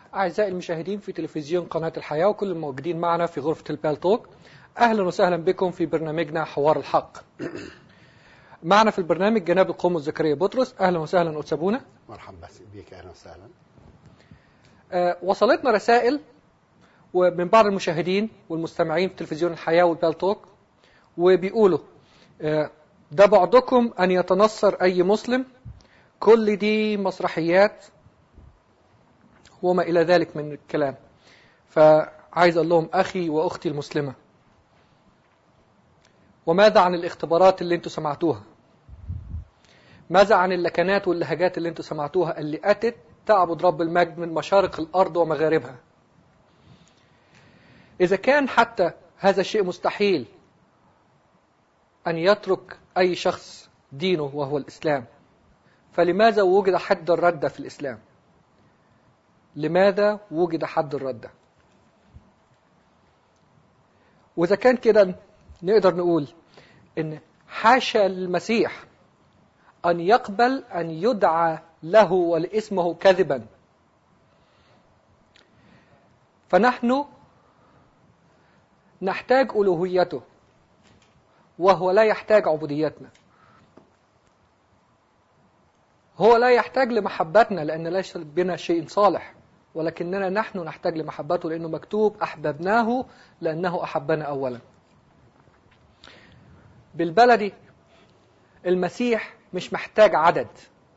أعزائي المشاهدين في تلفزيون قناة الحياة وكل الموجودين معنا في غرفة البال توك أهلا وسهلا بكم في برنامجنا حوار الحق معنا في البرنامج جناب القومس زكريا بطرس أهلا وسهلا أتسابونا مرحبا بك اهلا وسهلا آه، وصلتنا رسائل ومن بعض المشاهدين والمستمعين في تلفزيون الحياة والبال توك وبيقولوا آه، ده بعضكم أن يتنصر أي مسلم كل دي مسرحيات وما إلى ذلك من الكلام فعايز أقول لهم أخي وأختي المسلمة وماذا عن الاختبارات اللي انتوا سمعتوها ماذا عن اللكنات واللهجات اللي انتوا سمعتوها اللي أتت تعبد رب المجد من مشارق الأرض ومغاربها إذا كان حتى هذا الشيء مستحيل أن يترك أي شخص دينه وهو الإسلام فلماذا وجد حد الردة في الإسلام لماذا وجد حد الردة وإذا كان كده نقدر نقول إن حاشا المسيح أن يقبل أن يدعى له ولاسمه كذبا فنحن نحتاج ألوهيته وهو لا يحتاج عبوديتنا هو لا يحتاج لمحبتنا لأن ليس بنا شيء صالح ولكننا نحن نحتاج لمحبته لأنه مكتوب أحببناه لأنه أحبنا أولا بالبلدي المسيح مش محتاج عدد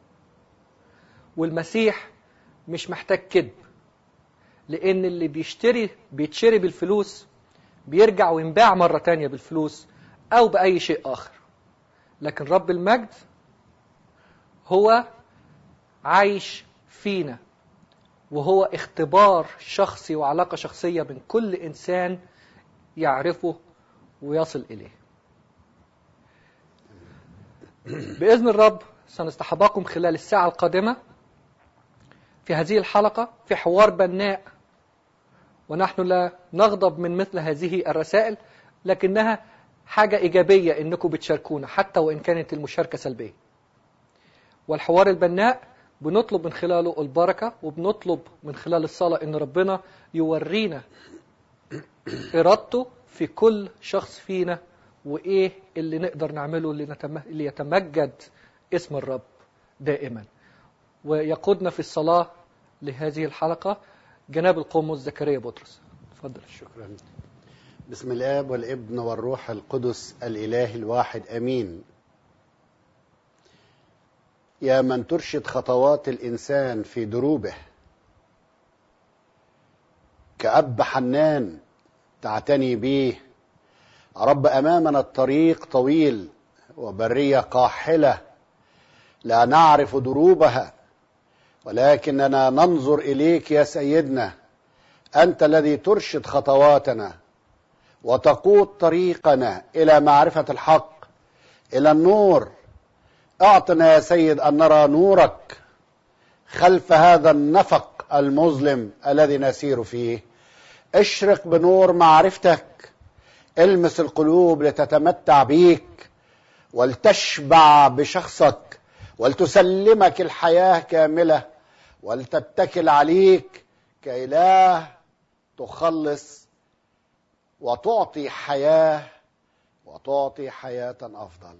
والمسيح مش محتاج كذب لأن اللي بيشتري بيتشري بالفلوس بيرجع وينباع مرة تانية بالفلوس أو بأي شيء آخر لكن رب المجد هو عايش فينا وهو اختبار شخصي وعلاقة شخصية من كل إنسان يعرفه ويصل إليه بإذن الرب سنصطحبكم خلال الساعة القادمة في هذه الحلقة في حوار بناء ونحن لا نغضب من مثل هذه الرسائل لكنها حاجة إيجابية إنكم بتشاركونا حتى وإن كانت المشاركة سلبية والحوار البناء بنطلب من خلاله البركة وبنطلب من خلال الصلاة إن ربنا يورينا إرادته في كل شخص فينا وإيه اللي نقدر نعمله اللي, نتم... اللي يتمجد اسم الرب دائما ويقودنا في الصلاة لهذه الحلقة جناب القومس زكريا بطرس تفضل شكرا بسم الاب والابن والروح القدس الاله الواحد امين يا من ترشد خطوات الانسان في دروبه كاب حنان تعتني به رب امامنا الطريق طويل وبريه قاحله لا نعرف دروبها ولكننا ننظر اليك يا سيدنا انت الذي ترشد خطواتنا وتقود طريقنا الى معرفه الحق الى النور اعطنا يا سيد ان نرى نورك خلف هذا النفق المظلم الذي نسير فيه اشرق بنور معرفتك المس القلوب لتتمتع بيك ولتشبع بشخصك ولتسلمك الحياه كامله ولتتكل عليك كاله تخلص وتعطي حياه وتعطي حياه افضل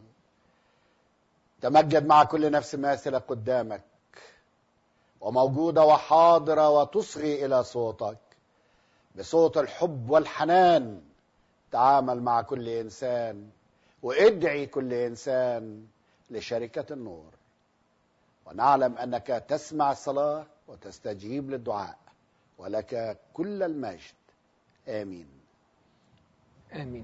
تمجد مع كل نفس ماثله قدامك وموجوده وحاضره وتصغي الى صوتك بصوت الحب والحنان تعامل مع كل انسان وادعي كل انسان لشركه النور ونعلم انك تسمع الصلاه وتستجيب للدعاء ولك كل المجد امين آمين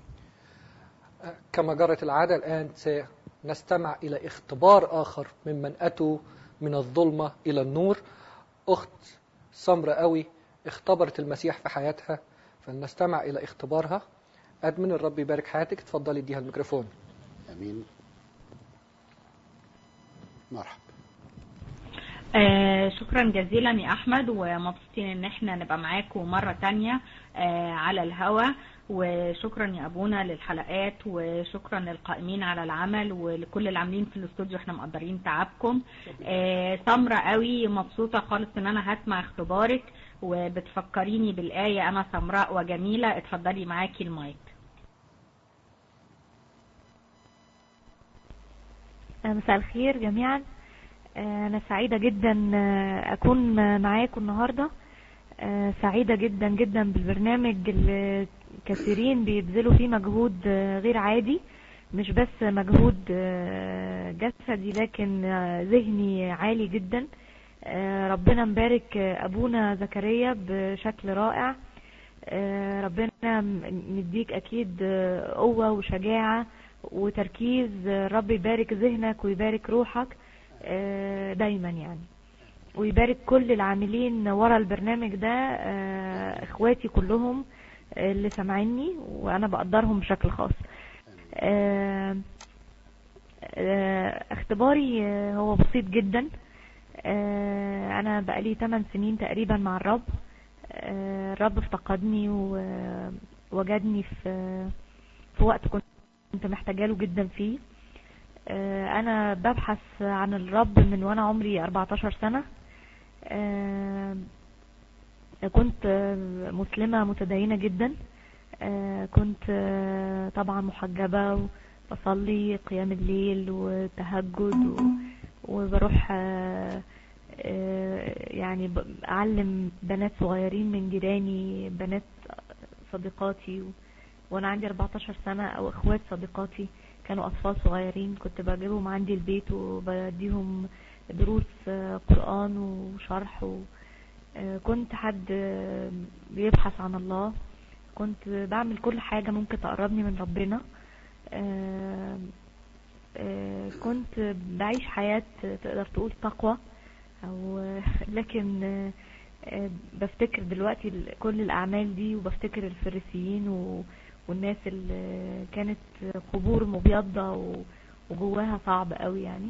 كما جرت العادة الآن سنستمع إلى اختبار آخر ممن أتوا من الظلمة إلى النور أخت سمرة قوي اختبرت المسيح في حياتها فلنستمع إلى اختبارها أدمن الرب يبارك حياتك اتفضلي اديها الميكروفون امين مرحبا آه شكرا جزيلا يا احمد ومبسوطين ان احنا نبقى معاكم مرة تانية آه على الهوا وشكرا يا ابونا للحلقات وشكرا للقائمين على العمل ولكل العاملين في الاستوديو احنا مقدرين تعبكم آه سمرة قوي مبسوطة خالص ان انا هسمع اختبارك وبتفكريني بالآية انا سمراء وجميلة اتفضلي معاكي المايك مساء الخير جميعا أنا سعيدة جدا أكون معاكم النهاردة سعيدة جدا جدا بالبرنامج اللي كثيرين بيبذلوا فيه مجهود غير عادي مش بس مجهود جسدي لكن ذهني عالي جدا ربنا مبارك أبونا زكريا بشكل رائع ربنا مديك أكيد قوة وشجاعة وتركيز رب يبارك ذهنك ويبارك روحك دايما يعني ويبارك كل العاملين ورا البرنامج ده اخواتي كلهم اللي سامعيني وانا بقدرهم بشكل خاص اختباري هو بسيط جدا انا بقالي 8 سنين تقريبا مع الرب الرب افتقدني ووجدني في في وقت كنت كنت محتاجه له جدا فيه انا ببحث عن الرب من وانا عمري 14 سنة كنت مسلمة متدينة جدا كنت طبعا محجبة وبصلي قيام الليل وتهجد وبروح يعني اعلم بنات صغيرين من جيراني بنات صديقاتي وانا عندي 14 سنة او اخوات صديقاتي كانوا اطفال صغيرين كنت بجيبهم عندي البيت وبديهم دروس قرآن وشرح كنت حد بيبحث عن الله كنت بعمل كل حاجة ممكن تقربني من ربنا كنت بعيش حياة تقدر تقول تقوى او لكن بفتكر دلوقتي كل الاعمال دي وبفتكر الفريسيين و والناس اللي كانت قبور مبيضة وجواها صعب قوي يعني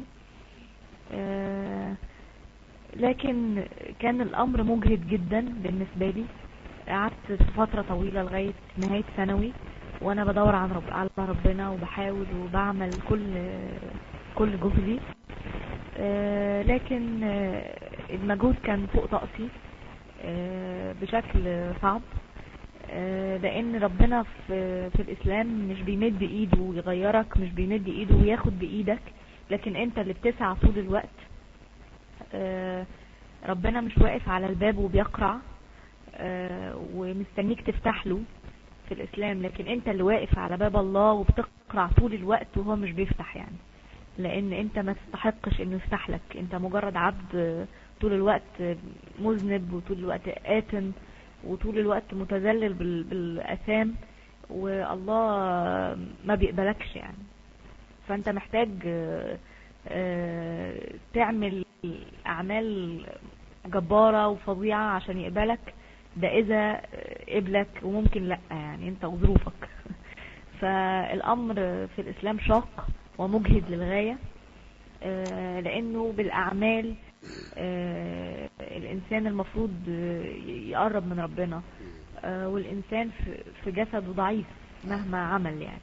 لكن كان الامر مجهد جدا بالنسبة لي قعدت فترة طويلة لغاية نهاية ثانوي وانا بدور عن رب على ربنا وبحاول وبعمل كل كل جهدي لكن المجهود كان فوق طاقتي بشكل صعب لان ربنا في في الاسلام مش بيمد ايده ويغيرك مش بيمد ايده وياخد بايدك لكن انت اللي بتسعى طول الوقت ربنا مش واقف على الباب وبيقرع ومستنيك تفتح له في الاسلام لكن انت اللي واقف على باب الله وبتقرع طول الوقت وهو مش بيفتح يعني لان انت ما تستحقش انه يفتح لك انت مجرد عبد طول الوقت مذنب وطول الوقت آثم وطول الوقت متذلل بالأثام والله ما بيقبلكش يعني فانت محتاج تعمل أعمال جبارة وفظيعة عشان يقبلك ده إذا قبلك وممكن لأ يعني انت وظروفك فالأمر في الإسلام شاق ومجهد للغاية لأنه بالأعمال الإنسان المفروض يقرب من ربنا والإنسان في جسده ضعيف مهما عمل يعني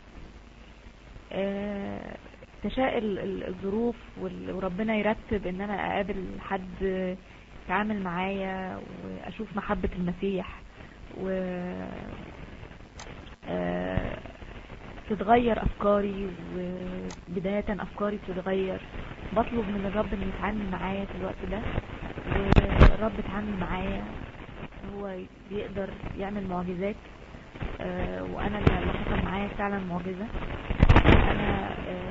تشاء الظروف وربنا يرتب ان انا اقابل حد يتعامل معايا واشوف محبة المسيح و تتغير افكاري وبداية افكاري تتغير بطلب من الرب انه يتعامل معايا في الوقت ده والرب اتعامل معايا هو بيقدر يعمل معجزات وانا اللي حصل معايا فعلا معجزة انا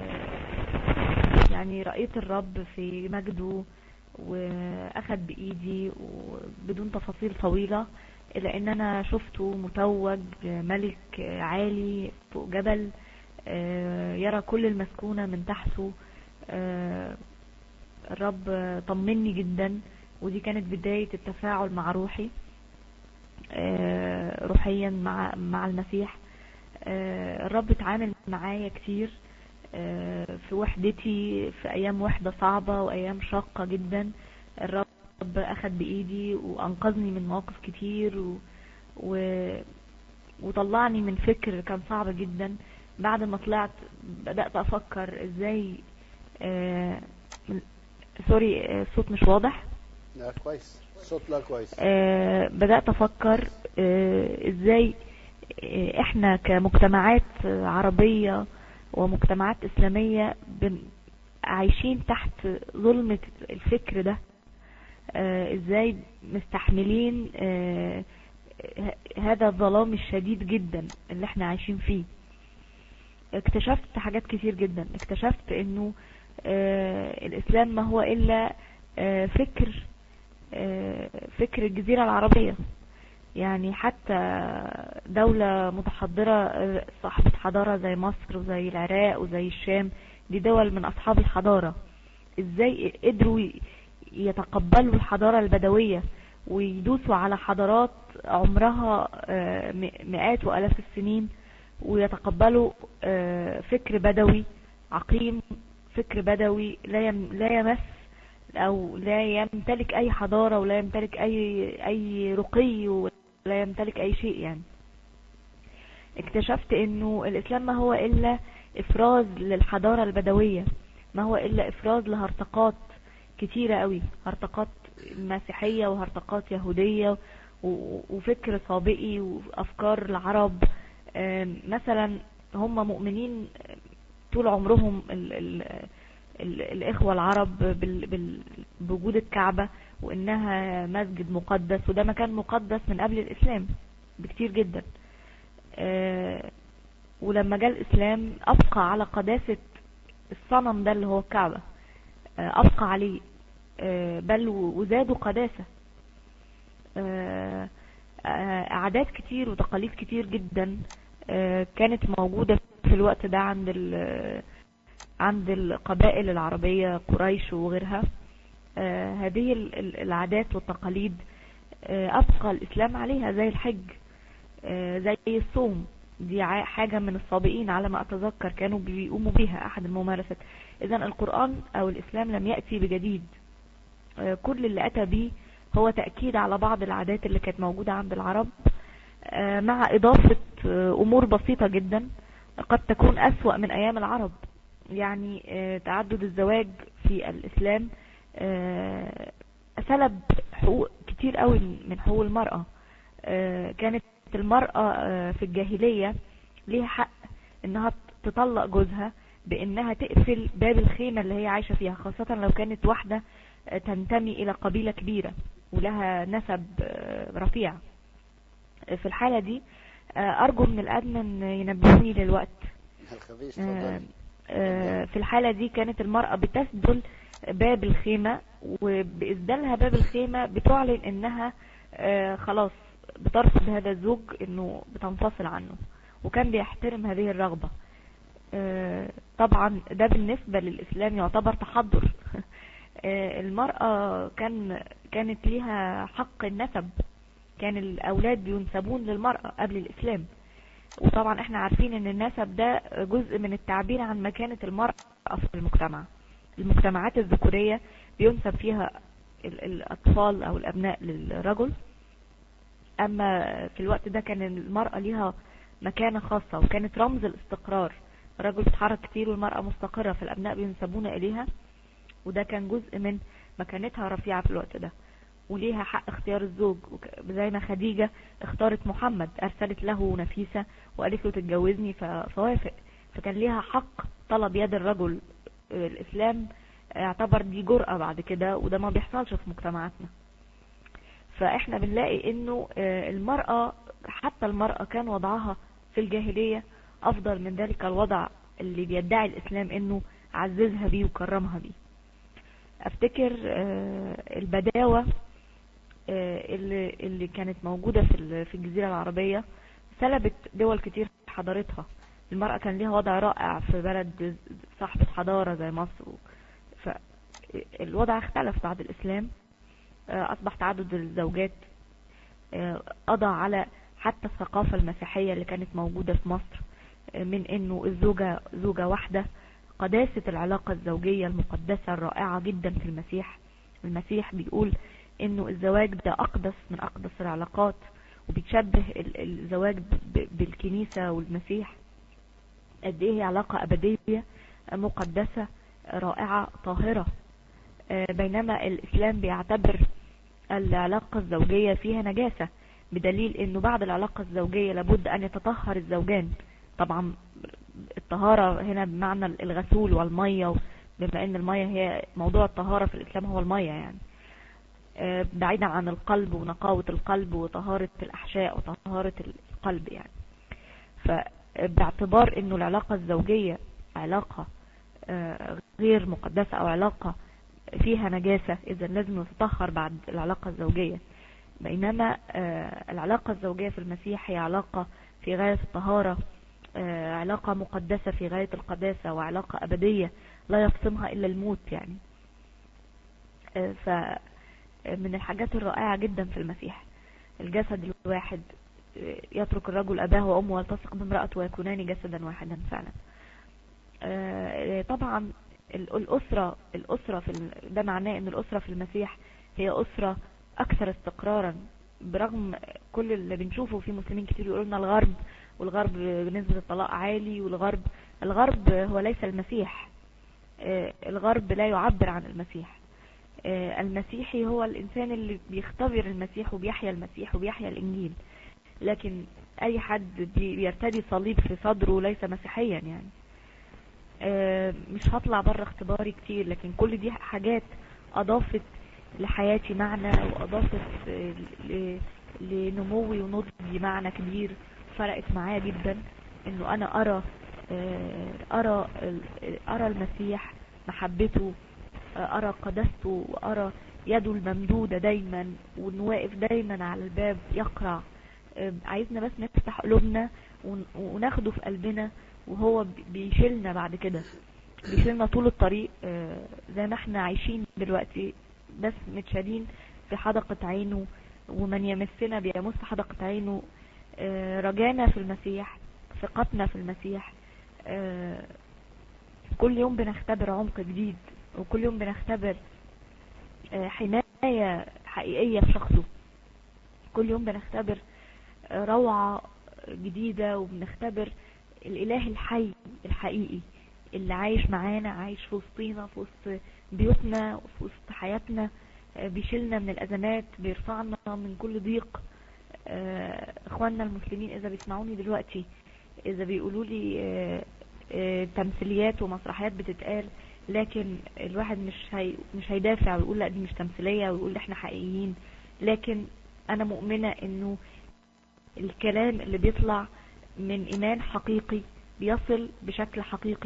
يعني رأيت الرب في مجده واخد بايدي وبدون تفاصيل طويلة الا ان انا شفته متوج ملك عالي فوق جبل يرى كل المسكونة من تحته الرب طمني جدا ودي كانت بداية التفاعل مع روحي روحيا مع مع المسيح الرب اتعامل معايا كتير في وحدتي في ايام وحدة صعبة وايام شاقة جدا الرب اخد بايدي وانقذني من مواقف كتير و... و... وطلعني من فكر كان صعب جدا بعد ما طلعت بدأت افكر ازاي آه... من- سوري آه، الصوت مش واضح لا كويس الصوت لا كويس آه، بدأت أفكر آه، إزاي آه، إحنا كمجتمعات آه، عربية ومجتمعات إسلامية بن- عايشين تحت ظلمة الفكر ده آه، إزاي مستحملين آه، ه- هذا الظلام الشديد جدا اللي إحنا عايشين فيه اكتشفت حاجات كتير جدا اكتشفت إنه آه، الإسلام ما هو إلا آه، فكر آه، فكر الجزيرة العربية يعني حتى دولة متحضرة آه، صاحبة حضارة زي مصر وزي العراق وزي الشام دي دول من أصحاب الحضارة ازاي قدروا ي- يتقبلوا الحضارة البدوية ويدوسوا على حضارات عمرها آه، م- مئات وآلاف السنين ويتقبلوا آه، فكر بدوي عقيم فكر بدوي لا يم- لا يمس او لا يمتلك اي حضارة ولا يمتلك اي اي رقي ولا يمتلك اي شيء يعني اكتشفت انه الاسلام ما هو الا افراز للحضارة البدوية ما هو الا افراز لهرطقات كتيرة قوي هرطقات مسيحية وهرطقات يهودية و- وفكر سابقي وافكار العرب آم، مثلا هم مؤمنين طول عمرهم ال ال ال الإخوة العرب بال بال بوجود الكعبة وإنها مسجد مقدس وده مكان مقدس من قبل الإسلام بكتير جدا آه، ولما جاء الإسلام أبقى على قداسة الصنم ده اللي هو الكعبة آه، أبقى عليه آه، بل وزادوا قداسة آه، آه، عادات كتير وتقاليد كتير جدا آه، كانت موجودة في الوقت ده عند ال- عند القبائل العربية قريش وغيرها آه، هذه ال- ال- العادات والتقاليد آه، أبقى الإسلام عليها زي الحج آه، زي الصوم دي ع- حاجة من السابقين على ما أتذكر كانوا بيقوموا بيها أحد الممارسات إذا القرآن أو الإسلام لم يأتي بجديد آه، كل اللي أتى به هو تأكيد على بعض العادات اللي كانت موجودة عند العرب آه، مع إضافة آه، أمور بسيطة جدا قد تكون أسوأ من أيام العرب يعني آه، تعدد الزواج في الإسلام آه، سلب حقوق كتير قوي من حقوق المرأة آه، كانت المرأة آه، في الجاهلية ليها حق انها تطلق جوزها بانها تقفل باب الخيمة اللي هي عايشة فيها خاصة لو كانت واحدة آه، تنتمي الى قبيلة كبيرة ولها نسب آه، رفيع في الحالة دي آه، ارجو من الادمن ينبهوني للوقت الخفيش آه، تفضل آه، في الحالة دي كانت المرأة بتسدل باب الخيمة وبإسدالها باب الخيمة بتعلن انها آه، خلاص بترفض هذا الزوج انه بتنفصل عنه وكان بيحترم هذه الرغبة آه، طبعا ده بالنسبة للإسلام يعتبر تحضر آه، المرأة كان كانت ليها حق النسب كان الأولاد بينسبون للمرأة قبل الإسلام وطبعا احنا عارفين ان النسب ده جزء من التعبير عن مكانة المرأة في المجتمع المجتمعات الذكورية بينسب فيها ال- الأطفال أو الأبناء للرجل أما في الوقت ده كان المرأة ليها مكانة خاصة وكانت رمز الاستقرار الرجل بيتحرك كتير والمرأة مستقرة فالأبناء بينسبون إليها وده كان جزء من مكانتها رفيعة في الوقت ده وليها حق اختيار الزوج وك- زي ما خديجة اختارت محمد أرسلت له نفيسة وقالت له تتجوزني ف- فوافق فكان ليها حق طلب يد الرجل آه، الإسلام اعتبر دي جرأة بعد كده وده ما بيحصلش في مجتمعاتنا فاحنا بنلاقي انه آه، المرأة حتى المرأة كان وضعها في الجاهلية افضل من ذلك الوضع اللي بيدعي الاسلام انه عززها بيه وكرمها بيه افتكر آه، البداوة آه، اللي اللي كانت موجودة في ال- في الجزيرة العربية سلبت دول كتير حضارتها المرأة كان ليها وضع رائع في بلد صاحبة حضارة زي مصر فالوضع اختلف بعد الإسلام آه، أصبح تعدد الزوجات آه، قضى على حتى الثقافة المسيحية اللي كانت موجودة في مصر آه، من انه الزوجة زوجة واحدة قداسة العلاقة الزوجية المقدسة الرائعة جدا في المسيح المسيح بيقول انه الزواج ده اقدس من اقدس العلاقات وبيتشبه ال- الزواج ب- بالكنيسة والمسيح قد ايه هي علاقة ابدية مقدسة رائعة طاهرة آه، بينما الاسلام بيعتبر العلاقة الزوجية فيها نجاسة بدليل انه بعد العلاقة الزوجية لابد ان يتطهر الزوجان طبعا الطهارة هنا بمعنى الغسول والمية بما ان المية هي موضوع الطهارة في الاسلام هو المية يعني آه، بعيدا عن القلب ونقاوة القلب وطهارة الاحشاء وطهارة القلب يعني فباعتبار انه العلاقة الزوجية علاقة آه، غير مقدسة او علاقة فيها نجاسة اذا لازم نتطهر بعد العلاقة الزوجية بينما آه، العلاقة الزوجية في المسيح هي علاقة في غاية الطهارة آه، علاقة مقدسة في غاية القداسة وعلاقة أبدية لا يفصمها إلا الموت يعني آه، ف من الحاجات الرائعة جدا في المسيح الجسد الواحد آه، يترك الرجل أباه وأمه ويلتصق بامرأته ويكونان جسدا واحدا فعلا آه، طبعا ال- الأسرة الأسرة في ال- ده معناه أن الأسرة في المسيح هي أسرة أكثر استقرارا برغم كل اللي بنشوفه في مسلمين كتير يقولوا لنا الغرب والغرب نسبة الطلاق عالي والغرب الغرب هو ليس المسيح آه، الغرب لا يعبر عن المسيح آه، المسيحي هو الإنسان اللي بيختبر المسيح وبيحيا المسيح وبيحيا الإنجيل لكن أي حد بي- بيرتدي صليب في صدره ليس مسيحيا يعني آه، مش هطلع بره اختباري كتير لكن كل دي حاجات أضافت لحياتي معنى وأضافت آه، ل- لنموي ونضجي معنى كبير فرقت معايا جدا انه انا ارى آه، ارى ال- ارى المسيح محبته آه، ارى قدسته وارى يده الممدودة دايما وانه واقف دايما على الباب يقرع آه، عايزنا بس نفتح قلوبنا ون- وناخده في قلبنا وهو بي- بيشيلنا بعد كده بيشيلنا طول الطريق آه، زي ما احنا عايشين دلوقتي بس متشالين في حدقة عينه ومن يمسنا بيمس حدقة عينه آه، رجانا في المسيح ثقتنا في المسيح آه، كل يوم بنختبر عمق جديد وكل يوم بنختبر آه، حماية حقيقية في شخصه كل يوم بنختبر آه، روعة جديدة وبنختبر الإله الحي الحقيقي اللي عايش معانا عايش في وسطينا في وسط بيوتنا وفي وسط حياتنا آه، بيشيلنا من الأزمات بيرفعنا من كل ضيق آه، اخواننا المسلمين اذا بيسمعوني دلوقتي اذا بيقولوا لي آه، آه، تمثيليات ومسرحيات بتتقال لكن الواحد مش هي مش هيدافع ويقول لا دي مش تمثيليه ويقول احنا حقيقيين لكن انا مؤمنه انه الكلام اللي بيطلع من ايمان حقيقي بيصل بشكل حقيقي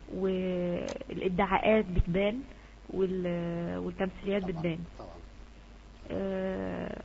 والادعاءات بتبان وال- والتمثيليات طبعا بتبان طبعا آه،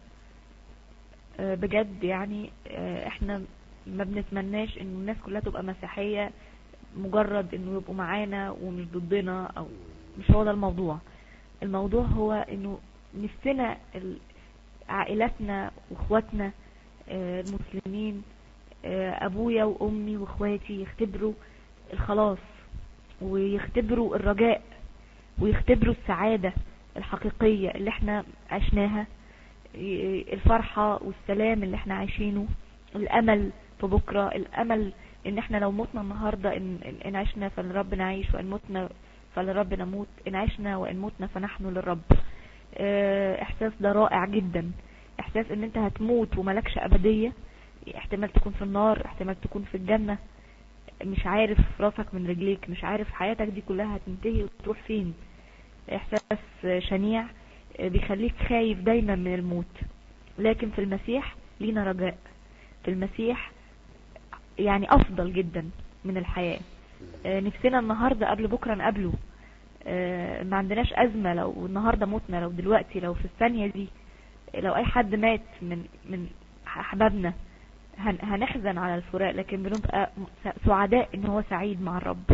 آه، بجد يعني آه، احنا ما بنتمناش انه الناس كلها تبقى مسيحية مجرد انه يبقوا معانا ومش ضدنا او مش هو ده الموضوع الموضوع هو انه نفسنا ال- عائلاتنا واخواتنا آه، المسلمين آه، ابويا وامي واخواتي يختبروا الخلاص ويختبروا الرجاء ويختبروا السعادة الحقيقية اللي احنا عشناها ي- الفرحة والسلام اللي احنا عايشينه الامل في بكرة الامل ان احنا لو متنا النهاردة ان, إن- إن عشنا فلرب نعيش وان متنا فلرب نموت ان عشنا وان متنا فنحن للرب اه، احساس ده رائع جدا احساس ان انت هتموت وملكش ابدية احتمال تكون في النار احتمال تكون في الجنة مش عارف راسك من رجليك مش عارف حياتك دي كلها هتنتهي وتروح فين احساس شنيع بيخليك خايف دايما من الموت لكن في المسيح لينا رجاء في المسيح يعني افضل جدا من الحياة آه، نفسنا النهاردة قبل بكرة نقابله آه، ما عندناش ازمة لو النهاردة متنا لو دلوقتي لو في الثانية دي لو اي حد مات من من احبابنا هن- هنحزن على الفراق لكن بنبقى س- سعداء ان هو سعيد مع الرب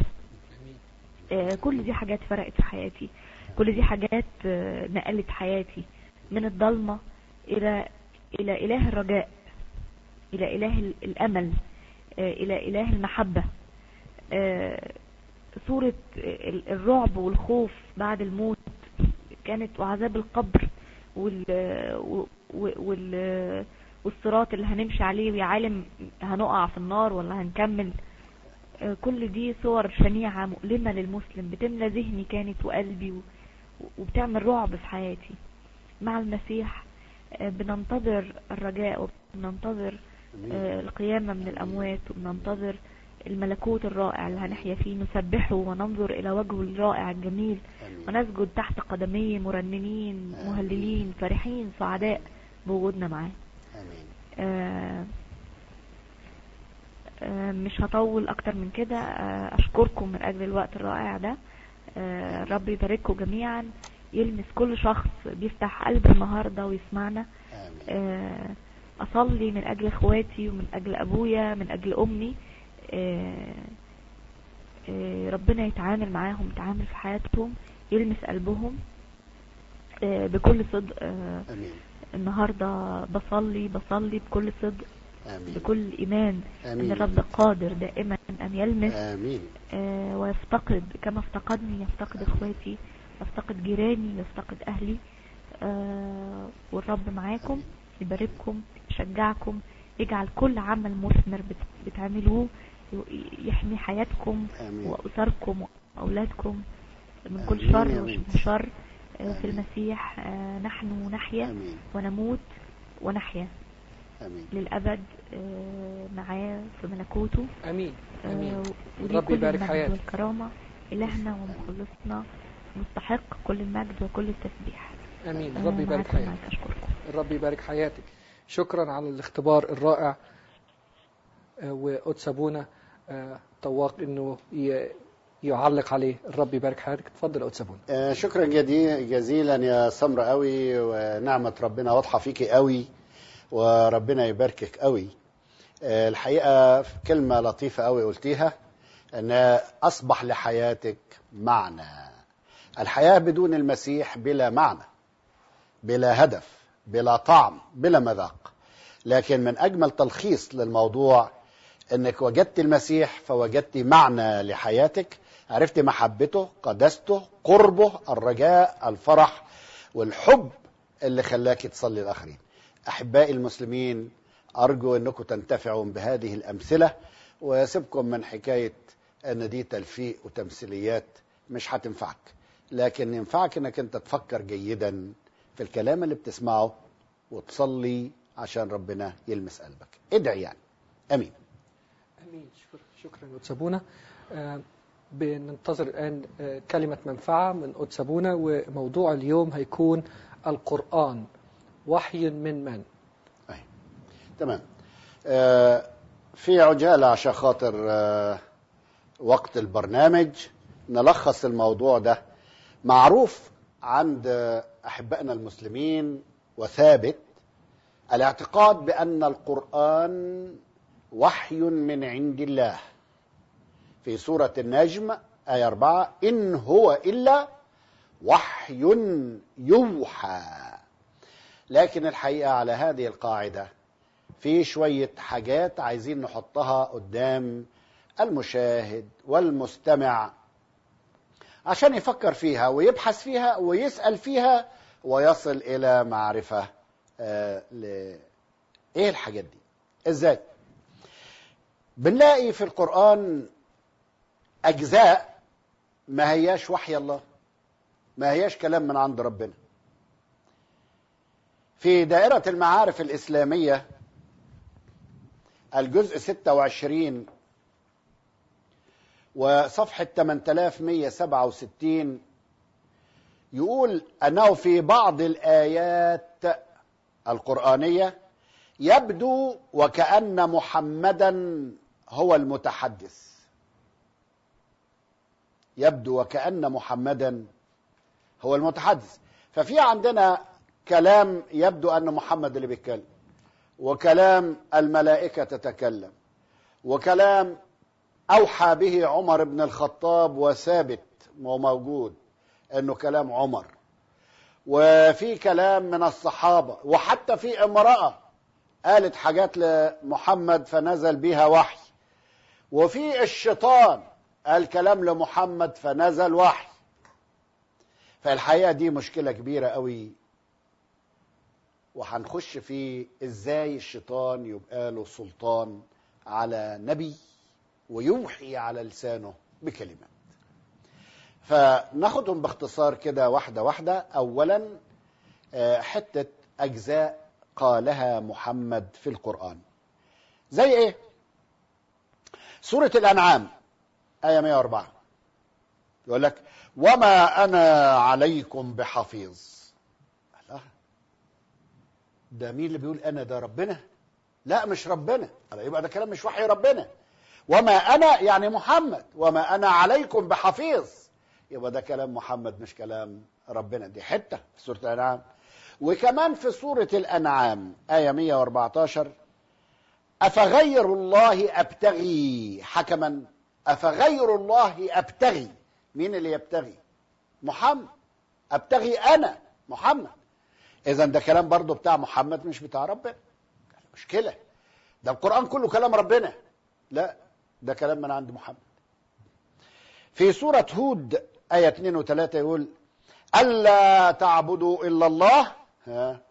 آه، كل دي حاجات فرقت في حياتي كل دي حاجات آه، نقلت حياتي من الضلمة الى الى اله الرجاء الى اله ال- الامل آه، الى اله المحبة آه، صورة ال- الرعب والخوف بعد الموت كانت وعذاب القبر وال و- و- وال والصراط اللي هنمشي عليه ويا عالم هنقع في النار ولا هنكمل آه، كل دي صور شنيعة مؤلمة للمسلم بتملى ذهني كانت وقلبي و- وبتعمل رعب في حياتي مع المسيح آه، بننتظر الرجاء وبننتظر أمين. آه، القيامة من الأموات وبننتظر الملكوت الرائع اللي هنحيا فيه نسبحه وننظر إلى وجهه الرائع الجميل أمين. ونسجد تحت قدميه مرنمين آمين. مهللين فرحين سعداء بوجودنا معاه امين آه، آه، مش هطول اكتر من كده آه، اشكركم من اجل الوقت الرائع ده آه، رب يبارككم جميعا يلمس كل شخص بيفتح قلبه النهارده ويسمعنا امين آه، اصلي من اجل اخواتي ومن اجل ابويا من اجل امي آه، آه، ربنا يتعامل معاهم يتعامل في حياتهم يلمس قلبهم آه، بكل صدق آه، امين النهارده بصلي بصلي بكل صدق امين بكل ايمان ان امين الرب قادر دائما ان يلمس امين آه، ويفتقد كما افتقدني يفتقد اخواتي يفتقد جيراني يفتقد اهلي آه، والرب معاكم يبارككم يشجعكم يجعل كل عمل مثمر بت- بتعملوه ي- يحمي حياتكم امين واسركم واولادكم من كل آمين شر يا بنتي. وشر شر آه، في آمين. المسيح آه، نحن نحيا امين ونموت ونحيا امين للأبد آه، معاه في ملكوته امين آه، امين وليه الرب كل يبارك المجد حياتك. والكرامة إلهنا ومخلصنا مستحق كل المجد وكل التسبيح امين آه، الرب يبارك معاكم حياتك معاك أشكركم الرب يبارك حياتك شكرا على الاختبار الرائع آه، وقدس ابونا آه، طواق انه ي- يعلق عليه الرب يبارك حياتك اتفضل يا قدس ابونا آه، شكرا جدي- جزيلا يا سمرة قوي ونعمة ربنا واضحة فيكي قوي وربنا يباركك قوي آه، الحقيقة في كلمة لطيفة قوي قلتيها أن أصبح لحياتك معنى الحياة بدون المسيح بلا معنى بلا هدف بلا طعم بلا مذاق لكن من أجمل تلخيص للموضوع أنك وجدت المسيح فوجدت معنى لحياتك عرفت محبته قدسته قربه الرجاء الفرح والحب اللي خلاك تصلي الآخرين أحبائي المسلمين أرجو أنكم تنتفعوا بهذه الأمثلة وسيبكم من حكاية أن دي تلفيق وتمثيليات مش هتنفعك لكن ينفعك أنك أنت تفكر جيدا في الكلام اللي بتسمعه وتصلي عشان ربنا يلمس قلبك ادعي يعني أمين امين شكرا شكرا يا قدس ابونا آه، بننتظر الان آه، كلمه منفعه من قدس ابونا وموضوع اليوم هيكون القران وحي من من أي. تمام آه، في عجالة عشان خاطر آه، وقت البرنامج نلخص الموضوع ده معروف عند آه، أحبائنا المسلمين وثابت الاعتقاد بأن القرآن وحي من عند الله في سورة النجم آية 4 إن هو إلا وحي يوحى لكن الحقيقة على هذه القاعدة في شوية حاجات عايزين نحطها قدام المشاهد والمستمع عشان يفكر فيها ويبحث فيها ويسأل فيها ويصل إلى معرفة آه ل... إيه الحاجات دي إزاي بنلاقي في القرآن أجزاء ما هياش وحي الله ما هياش كلام من عند ربنا في دائرة المعارف الإسلامية الجزء 26 وصفحة 8167 يقول أنه في بعض الآيات القرآنية يبدو وكأن محمدا هو المتحدث يبدو وكأن محمدا هو المتحدث ففي عندنا كلام يبدو أن محمد اللي بيتكلم وكلام الملائكة تتكلم وكلام أوحى به عمر بن الخطاب وثابت وموجود أنه كلام عمر وفي كلام من الصحابة وحتى في امرأة قالت حاجات لمحمد فنزل بها وحي وفي الشيطان قال كلام لمحمد فنزل وحي فالحقيقه دي مشكله كبيره قوي وهنخش في ازاي الشيطان يبقى له سلطان على نبي ويوحي على لسانه بكلمات فناخدهم باختصار كده واحده واحده اولا آه، حته اجزاء قالها محمد في القران زي ايه سوره الانعام ايه 104 يقول لك وما انا عليكم بحفيظ الله ده مين اللي بيقول انا ده ربنا لا مش ربنا الله يبقى ده كلام مش وحي ربنا وما انا يعني محمد وما انا عليكم بحفيظ يبقى ده كلام محمد مش كلام ربنا دي حته في سوره الانعام وكمان في سوره الانعام ايه 114 افغير الله ابتغي حكما افغير الله ابتغي مين اللي يبتغي محمد ابتغي انا محمد اذا ده كلام برضو بتاع محمد مش بتاع ربنا مشكله ده القران كله كلام ربنا لا ده كلام من عند محمد في سورة هود آية 2 و3 يقول ألا تعبدوا إلا الله ها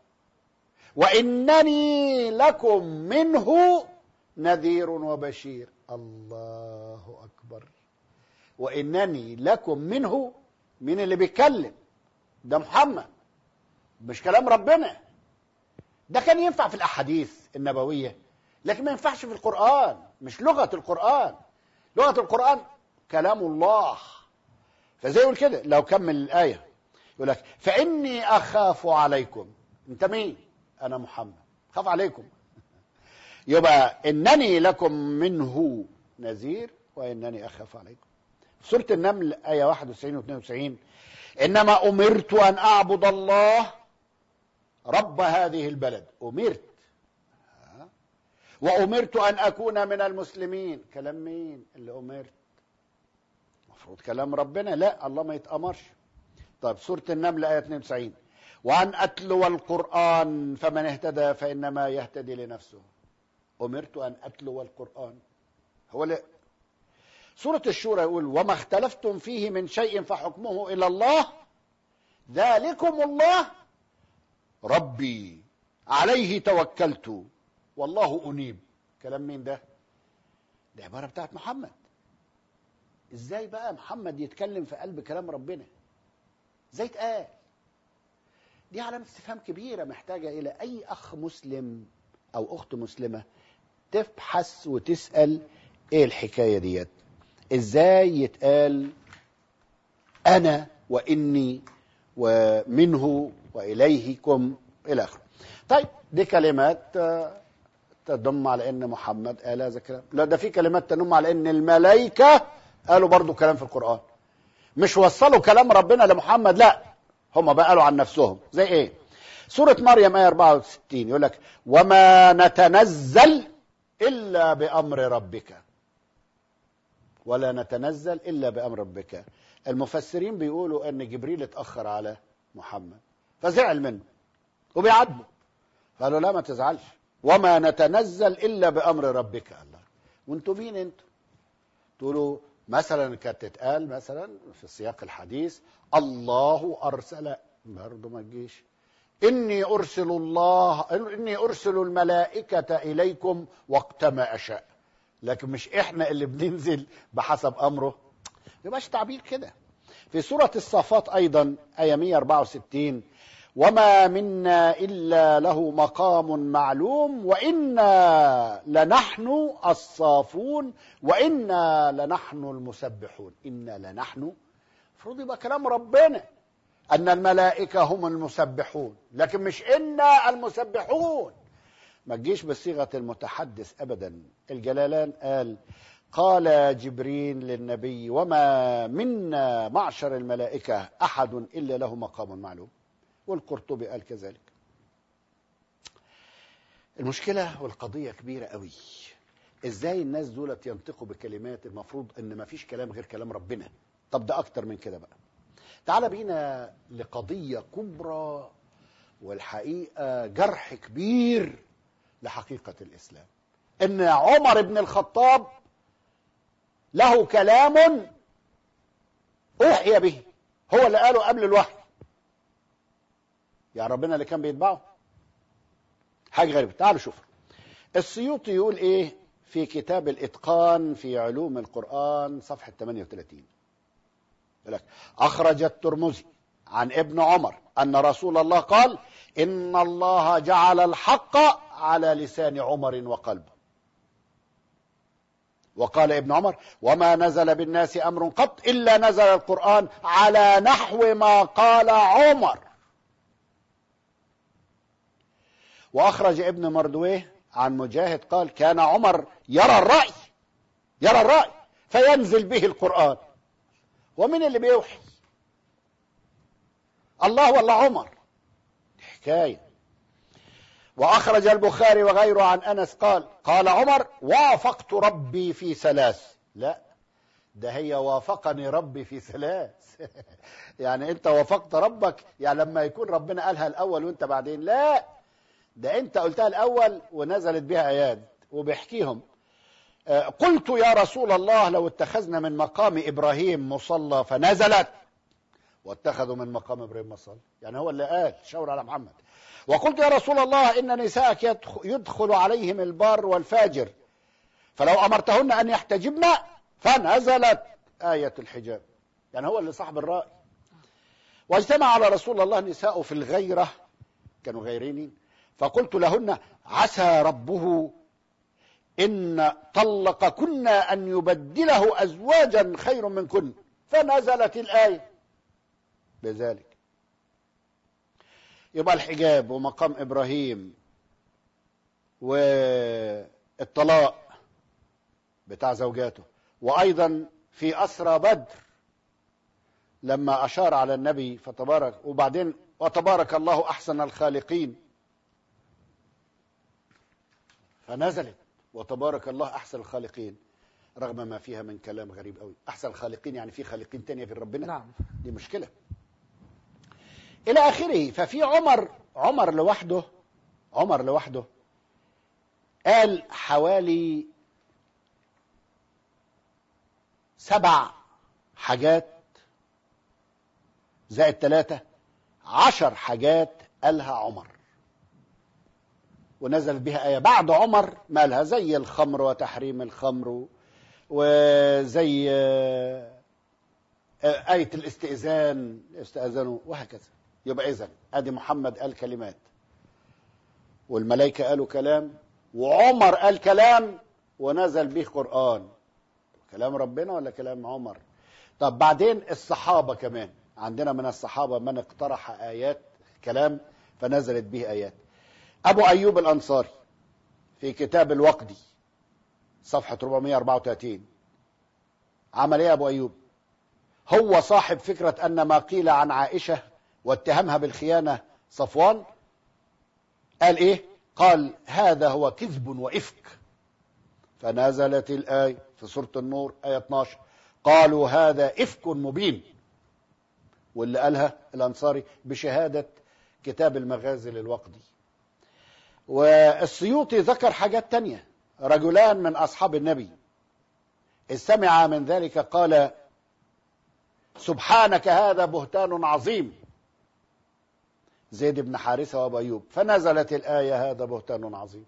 وإنني لكم منه نذير وبشير الله أكبر وإنني لكم منه من اللي بيتكلم ده محمد مش كلام ربنا ده كان ينفع في الأحاديث النبوية لكن ما ينفعش في القرآن مش لغة القرآن لغة القرآن كلام الله فزي يقول كده لو كمل الآية يقول لك فإني أخاف عليكم أنت مين؟ أنا محمد خاف عليكم يبقى إنني لكم منه نذير وإنني أخاف عليكم في سورة النمل آية 91 و 92 إنما أمرت أن أعبد الله رب هذه البلد أمرت وأمرت أن أكون من المسلمين كلام مين اللي أمرت المفروض كلام ربنا لا الله ما يتأمرش طيب سورة النمل آية 92 وأن أتلو القرآن فمن اهتدى فإنما يهتدي لنفسه أمرت أن أتلو القرآن هو لا سورة الشورى يقول وما اختلفتم فيه من شيء فحكمه إلى الله ذلكم الله ربي عليه توكلت والله أنيب كلام مين ده دي عبارة بتاعت محمد ازاي بقى محمد يتكلم في قلب كلام ربنا ازاي اتقال دي علامة استفهام كبيرة محتاجة إلى أي أخ مسلم أو أخت مسلمة تبحث وتسأل إيه الحكاية ديت إزاي يتقال أنا وإني ومنه وإليهكم إلى آخره طيب دي كلمات تدم على ان محمد قال هذا الكلام لا ده في كلمات تنم على ان الملائكه قالوا برضو كلام في القران مش وصلوا كلام ربنا لمحمد لا هم بقى قالوا عن نفسهم زي ايه سوره مريم ايه 64 يقول لك وما نتنزل الا بامر ربك ولا نتنزل الا بامر ربك المفسرين بيقولوا ان جبريل اتاخر على محمد فزعل منه وبيعاتبه قالوا لا ما تزعلش وما نتنزل الا بامر ربك الله وانتم مين انتم تقولوا مثلا كانت تتقال مثلا في سياق الحديث الله ارسل برضه ما تجيش اني ارسل الله اني ارسل الملائكه اليكم وقت ما اشاء لكن مش احنا اللي بننزل بحسب امره يبقاش تعبير كده في سوره الصافات ايضا ايه 164 وما منا الا له مقام معلوم وانا لنحن الصافون وانا لنحن المسبحون انا لنحن المفروض يبقى كلام ربنا ان الملائكه هم المسبحون لكن مش انا المسبحون ما تجيش بصيغه المتحدث ابدا الجلالان قال قال جبريل للنبي وما منا معشر الملائكه احد الا له مقام معلوم والقرطبي قال كذلك المشكلة والقضية كبيرة قوي ازاي الناس دولت ينطقوا بكلمات المفروض ان ما فيش كلام غير كلام ربنا طب ده اكتر من كده بقى تعال بينا لقضية كبرى والحقيقة جرح كبير لحقيقة الإسلام إن عمر بن الخطاب له كلام أوحي به هو اللي قاله قبل الوحي يعني ربنا اللي كان بيتبعه حاجة غريبة تعالوا شوفوا السيوطي يقول ايه في كتاب الاتقان في علوم القرآن صفحة 38 يقول لك اخرج الترمذي عن ابن عمر ان رسول الله قال ان الله جعل الحق على لسان عمر وقلبه وقال ابن عمر وما نزل بالناس امر قط الا نزل القران على نحو ما قال عمر واخرج ابن مردويه عن مجاهد قال كان عمر يرى الراي يرى الراي فينزل به القران ومن اللي بيوحي الله ولا عمر حكايه واخرج البخاري وغيره عن انس قال قال عمر وافقت ربي في ثلاث لا ده هي وافقني ربي في ثلاث يعني انت وافقت ربك يعني لما يكون ربنا قالها الاول وانت بعدين لا ده انت قلتها الاول ونزلت بها ايات وبيحكيهم آه، قلت يا رسول الله لو اتخذنا من مقام ابراهيم مصلى فنزلت واتخذوا من مقام ابراهيم مصلى يعني هو اللي قال شاور على محمد وقلت يا رسول الله ان نساءك يدخ- يدخل عليهم البار والفاجر فلو امرتهن ان يحتجبن فنزلت ايه الحجاب يعني هو اللي صاحب الراي واجتمع على رسول الله نساء في الغيره كانوا غيرين فقلت لهن عسى ربه ان طلقكن ان يبدله ازواجا خير منكن فنزلت الايه بذلك يبقى الحجاب ومقام ابراهيم والطلاق بتاع زوجاته وايضا في اسرى بدر لما اشار على النبي فتبارك وبعدين وتبارك الله احسن الخالقين فنزلت وتبارك الله احسن الخالقين رغم ما فيها من كلام غريب قوي احسن الخالقين يعني في خالقين تانية في ربنا نعم دي مشكله الى اخره ففي عمر عمر لوحده عمر لوحده قال حوالي سبع حاجات زائد ثلاثة عشر حاجات قالها عمر ونزلت بها آية بعد عمر مالها زي الخمر وتحريم الخمر وزي آه، آه، آية الاستئذان استأذنوا وهكذا يبقى إذن أدي محمد قال كلمات والملائكة قالوا كلام وعمر قال كلام ونزل به قرآن كلام ربنا ولا كلام عمر طب بعدين الصحابة كمان عندنا من الصحابة من اقترح آيات كلام فنزلت به آيات أبو أيوب الأنصاري في كتاب الوقدي صفحة 434 عمل إيه أبو أيوب هو صاحب فكرة أن ما قيل عن عائشة واتهمها بالخيانة صفوان قال إيه قال هذا هو كذب وإفك فنزلت الآية في سورة النور آية 12 قالوا هذا إفك مبين واللي قالها الأنصاري بشهادة كتاب المغازي للوقدي والسيوطي ذكر حاجات تانية رجلان من أصحاب النبي إذ سمع من ذلك قال سبحانك هذا بهتان عظيم زيد بن حارثة وأبو أيوب فنزلت الآية هذا بهتان عظيم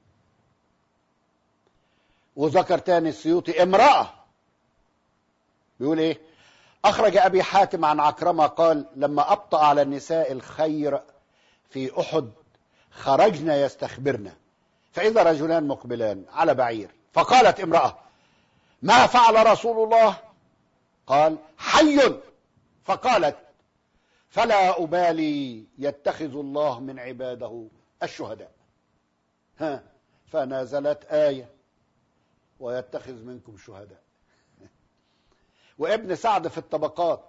وذكر تاني السيوطي امرأة بيقول ايه اخرج ابي حاتم عن عكرمة قال لما ابطأ على النساء الخير في احد خرجنا يستخبرنا فاذا رجلان مقبلان على بعير فقالت امرأة ما فعل رسول الله قال حي فقالت فلا أبالي يتخذ الله من عباده الشهداء ها فنزلت آية ويتخذ منكم شهداء وابن سعد في الطبقات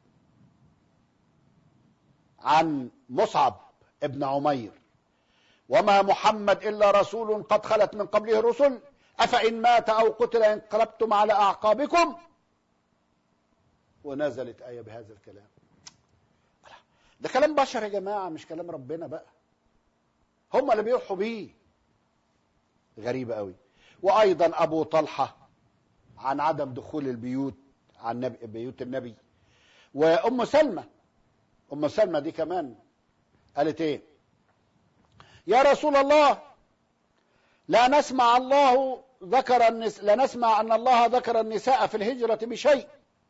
عن مصعب ابن عمير وما محمد إلا رسول قد خلت من قبله الرسل أفإن مات أو قتل انقلبتم على أعقابكم ونزلت آية بهذا الكلام ده كلام بشر يا جماعة مش كلام ربنا بقى هم اللي بيوحوا بيه غريبة قوي وأيضا أبو طلحة عن عدم دخول البيوت عن نبي بيوت النبي وأم سلمة أم سلمة دي كمان قالت ايه يا رسول الله لا نسمع الله ذكر النس... لا نسمع ان الله ذكر النساء في الهجرة بشيء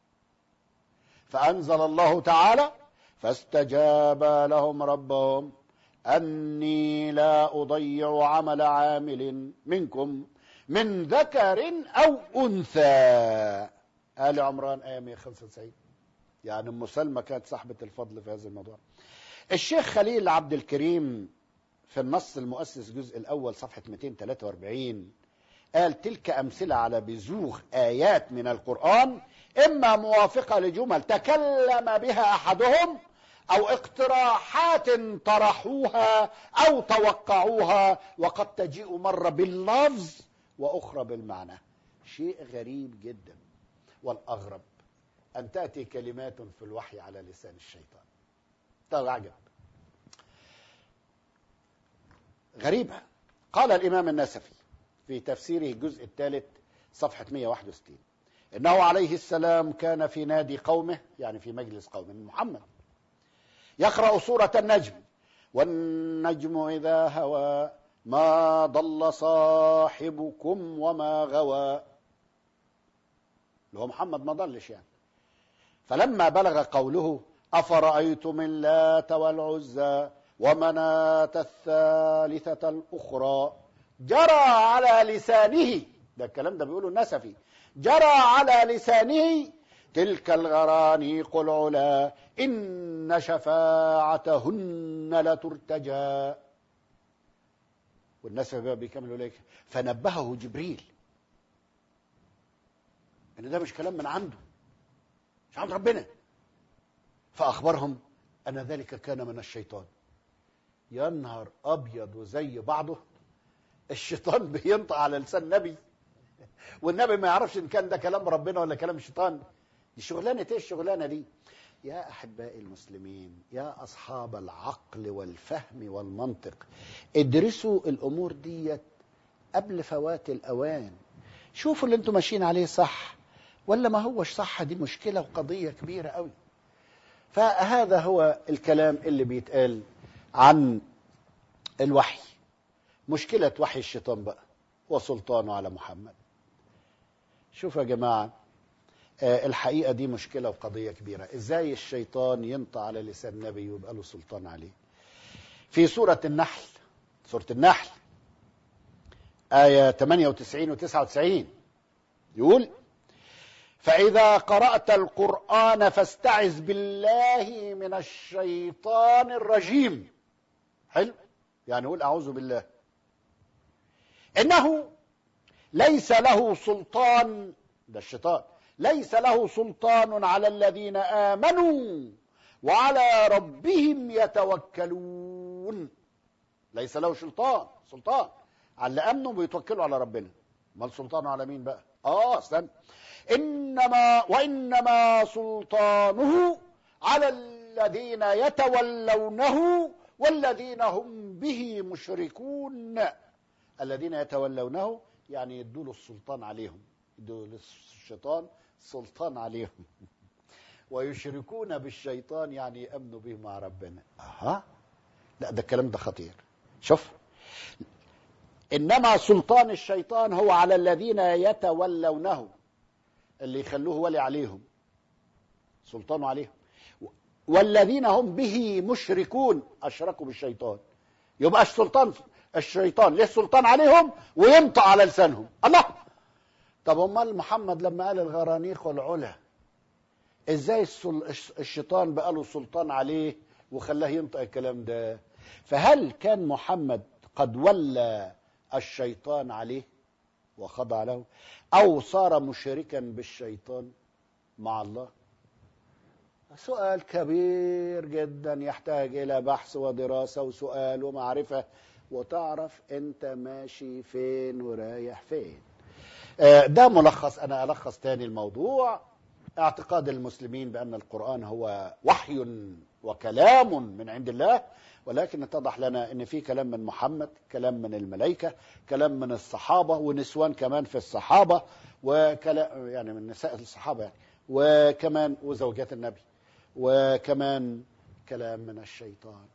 فانزل الله تعالى فاستجاب لهم ربهم اني لا اضيع عمل عامل منكم من ذكر او انثى ال عمران ايه 195 يعني ام سلمى كانت صاحبه الفضل في هذا الموضوع الشيخ خليل عبد الكريم في النص المؤسس الجزء الاول صفحه 243 قال تلك امثله على بزوغ ايات من القران اما موافقه لجمل تكلم بها احدهم او اقتراحات طرحوها او توقعوها وقد تجيء مره باللفظ واخرى بالمعنى شيء غريب جدا والاغرب ان تاتي كلمات في الوحي على لسان الشيطان ده العجب غريبه قال الامام النسفي في تفسيره الجزء الثالث صفحه 161 انه عليه السلام كان في نادي قومه يعني في مجلس قومه محمد يقرا سوره النجم والنجم اذا هوى ما ضل صاحبكم وما غوى اللي هو محمد ما ضلش يعني فلما بلغ قوله أفرأيتم اللات والعزى ومناة الثالثة الأخرى جرى على لسانه ده الكلام ده بيقوله النسفي جرى على لسانه تلك الغرانيق العلا إن شفاعتهن لترتجى والناس بقى بيكملوا لك فنبهه جبريل ان ده مش كلام من عنده مش عند ربنا فاخبرهم ان ذلك كان من الشيطان يا نهار ابيض وزي بعضه الشيطان بينطق على لسان النبي والنبي ما يعرفش ان كان ده كلام ربنا ولا كلام الشيطان دي شغلانه ايه الشغلانه دي يا احبائي المسلمين يا اصحاب العقل والفهم والمنطق ادرسوا الامور ديت قبل فوات الاوان شوفوا اللي انتم ماشيين عليه صح ولا ما هوش صح دي مشكله وقضيه كبيره قوي فهذا هو الكلام اللي بيتقال عن الوحي مشكله وحي الشيطان بقى وسلطانه على محمد شوفوا يا جماعه الحقيقة دي مشكلة وقضية كبيرة ازاي الشيطان ينطى على لسان النبي ويبقى له سلطان عليه في سورة النحل سورة النحل آية 98 و 99 يقول فإذا قرأت القرآن فاستعذ بالله من الشيطان الرجيم حلو يعني قول أعوذ بالله إنه ليس له سلطان ده الشيطان ليس له سلطان على الذين امنوا وعلى ربهم يتوكلون ليس له سلطان سلطان على اللي امنوا بيتوكلوا على ربنا امال سلطانه على مين بقى اه استنى انما وانما سلطانه على الذين يتولونه والذين هم به مشركون الذين يتولونه يعني يدوا له السلطان عليهم يدوا للشيطان سلطان عليهم ويشركون بالشيطان يعني يأمنوا به مع ربنا أها لا ده الكلام ده خطير شوف إنما سلطان الشيطان هو على الذين يتولونه اللي يخلوه ولي عليهم سلطانه عليهم والذين هم به مشركون أشركوا بالشيطان يبقى السلطان الشيطان ليه سلطان عليهم وينطق على لسانهم الله طب امال محمد لما قال الغرانيق والعلا ازاي الشيطان بقى له سلطان عليه وخلاه ينطق الكلام ده فهل كان محمد قد ولى الشيطان عليه وخضع له او صار مشركا بالشيطان مع الله سؤال كبير جدا يحتاج الى بحث ودراسه وسؤال ومعرفه وتعرف انت ماشي فين ورايح فين ده ملخص انا الخص تاني الموضوع اعتقاد المسلمين بان القران هو وحي وكلام من عند الله ولكن اتضح لنا ان في كلام من محمد كلام من الملائكه كلام من الصحابه ونسوان كمان في الصحابه وكلام يعني من نساء الصحابه يعني وكمان وزوجات النبي وكمان كلام من الشيطان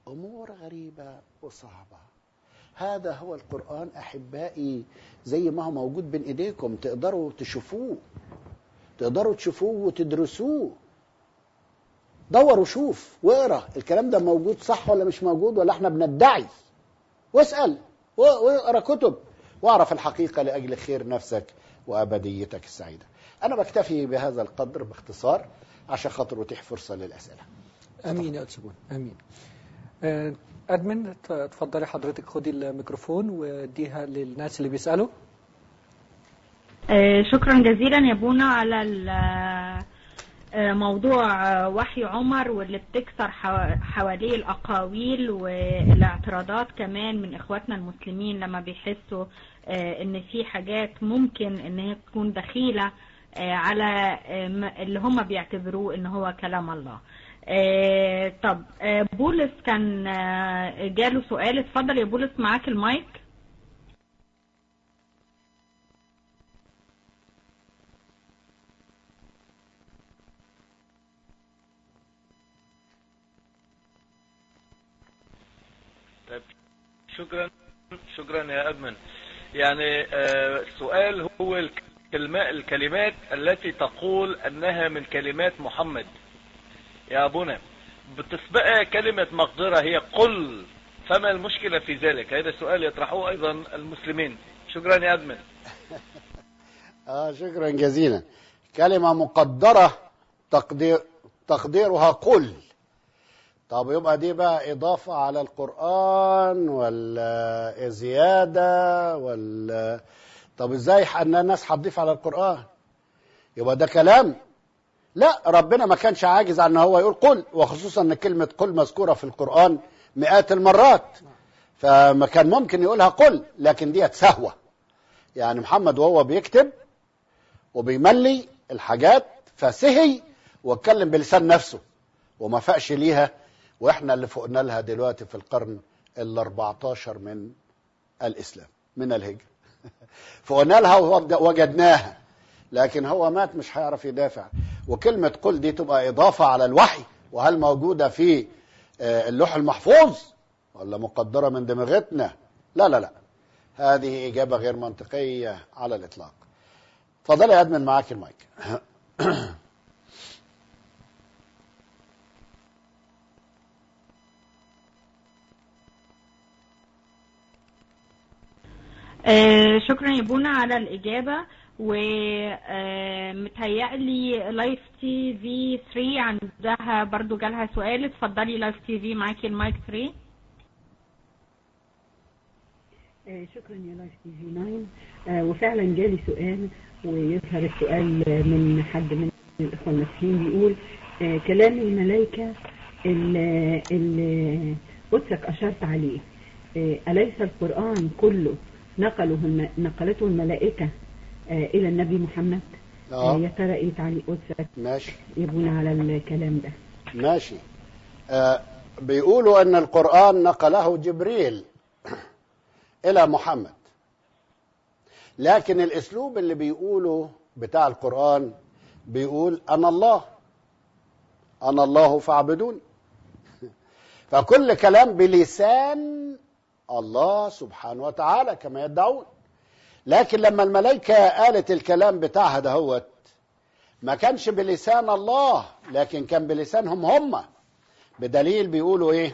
امور غريبه وصعبه هذا هو القران احبائي زي ما هو موجود بين ايديكم تقدروا تشوفوه تقدروا تشوفوه وتدرسوه دور وشوف واقرا الكلام ده موجود صح ولا مش موجود ولا احنا بندعي واسال و- واقرا كتب واعرف الحقيقه لاجل خير نفسك وابديتك السعيده انا بكتفي بهذا القدر باختصار عشان خاطر اتيح فرصه للاسئله امين يا أتسبون امين آه، ادمن ت- اتفضلي حضرتك خدي الميكروفون واديها للناس اللي بيسالوا آه، شكرا جزيلا يا بونا على ال- آه، موضوع آه، وحي عمر واللي بتكسر حوا- حواليه الأقاويل والاعتراضات كمان من إخواتنا المسلمين لما بيحسوا آه، إن في حاجات ممكن إن هي تكون دخيلة آه، على آه، م- اللي هم بيعتبروه إن هو كلام الله آه، طب آه، بولس كان آه، جاله سؤال اتفضل يا بولس معاك المايك طيب شكرا شكرا يا أدمن يعني آه، السؤال هو الكلمات الكلمات التي تقول أنها من كلمات محمد يا أبونا بتسبقها كلمة مقدرة هي قل فما المشكلة في ذلك هذا السؤال يطرحه أيضا المسلمين شكرا يا أدمن اه شكرا جزيلا كلمة مقدرة تقدير تقديرها قل طب يبقى دي بقى إضافة على القرآن ولا زيادة ولا طب ازاي ان الناس هتضيف على القرآن يبقى ده كلام لا ربنا ما كانش عاجز عن ان هو يقول قل وخصوصا ان كلمة قل مذكورة في القرآن مئات المرات فما كان ممكن يقولها قل لكن ديت سهوة يعني محمد وهو بيكتب وبيملي الحاجات فسهي واتكلم بلسان نفسه وما فاقش ليها واحنا اللي فوقنا لها دلوقتي في القرن ال 14 من الاسلام من الهجره فوقنا لها ووجدناها لكن هو مات مش هيعرف يدافع وكلمة قل دي تبقى إضافة على الوحي وهل موجودة في آه، اللوح المحفوظ ولا مقدرة من دماغتنا لا لا لا هذه إجابة غير منطقية على الإطلاق اتفضلي يا أدمن معاك المايك آه، شكرا يا بونا على الإجابة ومتهيألي لايف تي في 3 عندها برضو جالها سؤال اتفضلي لايف تي في معاكي المايك 3 آه، شكرا يا لايف تي في 9 آه، وفعلا جالي سؤال ويظهر السؤال من حد من الاخوه المسيحيين بيقول آه، كلام الملائكه اللي اللي قدسك اشرت عليه آه، اليس القران كله نقله الم- نقلته الملائكه آه، الى النبي محمد آه، يا اه ترى ايه تعليق قدسك ماشي يبون على الكلام ده ماشي آه بيقولوا ان القرآن نقله جبريل الى محمد لكن الاسلوب اللي بيقوله بتاع القرآن بيقول انا الله انا الله فاعبدون فكل كلام بلسان الله سبحانه وتعالى كما يدعون لكن لما الملائكة قالت الكلام بتاعها دهوت ما كانش بلسان الله لكن كان بلسانهم هم بدليل بيقولوا ايه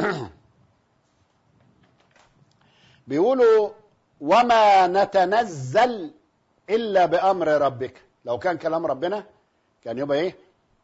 بيقولوا وما نتنزل الا بامر ربك لو كان كلام ربنا كان يبقى ايه